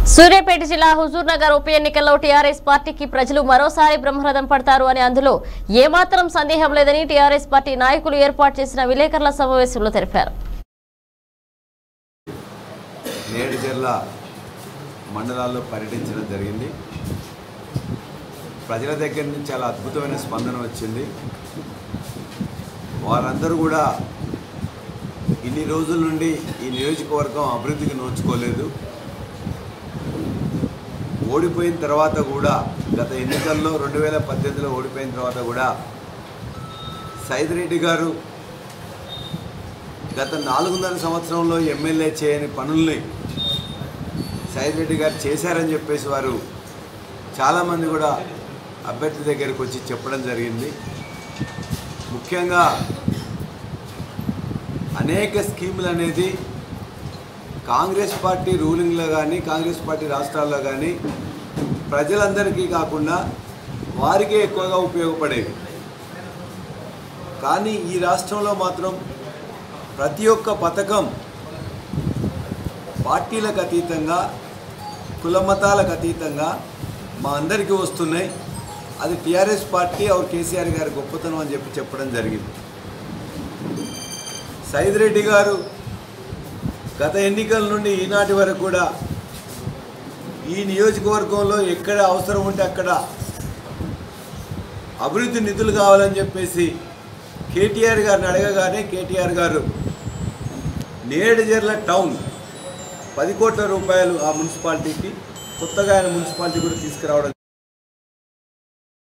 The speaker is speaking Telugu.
సూర్యాపేట జిల్లా హుజూర్ నగర్ ఉప ఎన్నికల్లో టీఆర్ఎస్ పార్టీకి ప్రజలు మరోసారి బ్రహ్మరథం పడతారు అని అందులో ఏమాత్రం సందేహం లేదని టీఆర్ఎస్ పార్టీ నాయకులు ఏర్పాటు చేసిన విలేకరుల సమావేశంలో తెలిపారు నేడుచెర్ల మండలాల్లో పర్యటించడం జరిగింది ప్రజల దగ్గర నుంచి చాలా అద్భుతమైన స్పందన వచ్చింది వారందరూ కూడా ఇన్ని రోజుల నుండి ఈ నియోజకవర్గం అభివృద్ధికి నోచుకోలేదు ఓడిపోయిన తర్వాత కూడా గత ఎన్నికల్లో రెండు వేల పద్దెనిమిదిలో ఓడిపోయిన తర్వాత కూడా సైదిరెడ్డి గారు గత నాలుగున్నర సంవత్సరంలో ఎమ్మెల్యే చేయని పనుల్ని సైద్ రెడ్డి గారు చేశారని చెప్పేసి వారు చాలామంది కూడా అభ్యర్థి దగ్గరికి వచ్చి చెప్పడం జరిగింది ముఖ్యంగా అనేక స్కీములు అనేది కాంగ్రెస్ పార్టీ రూలింగ్లో కానీ కాంగ్రెస్ పార్టీ రాష్ట్రాల్లో కానీ ప్రజలందరికీ కాకుండా వారికే ఎక్కువగా ఉపయోగపడేవి కానీ ఈ రాష్ట్రంలో మాత్రం ప్రతి ఒక్క పథకం పార్టీలకు అతీతంగా కులమతాలకు అతీతంగా మా అందరికీ వస్తున్నాయి అది టీఆర్ఎస్ పార్టీ ఆర్ కేసీఆర్ గారి గొప్పతనం అని చెప్పి చెప్పడం జరిగింది సైద్ రెడ్డి గారు గత ఎన్నికల నుండి ఈనాటి వరకు కూడా ఈ నియోజకవర్గంలో ఎక్కడ అవసరం ఉంటే అక్కడ అభివృద్ధి నిధులు కావాలని చెప్పేసి కేటీఆర్ గారిని అడగగానే కేటీఆర్ గారు నేడుజర్ల టౌన్ పది కోట్ల రూపాయలు ఆ మున్సిపాలిటీకి కొత్తగా ఆయన మున్సిపాలిటీ కూడా తీసుకురావడం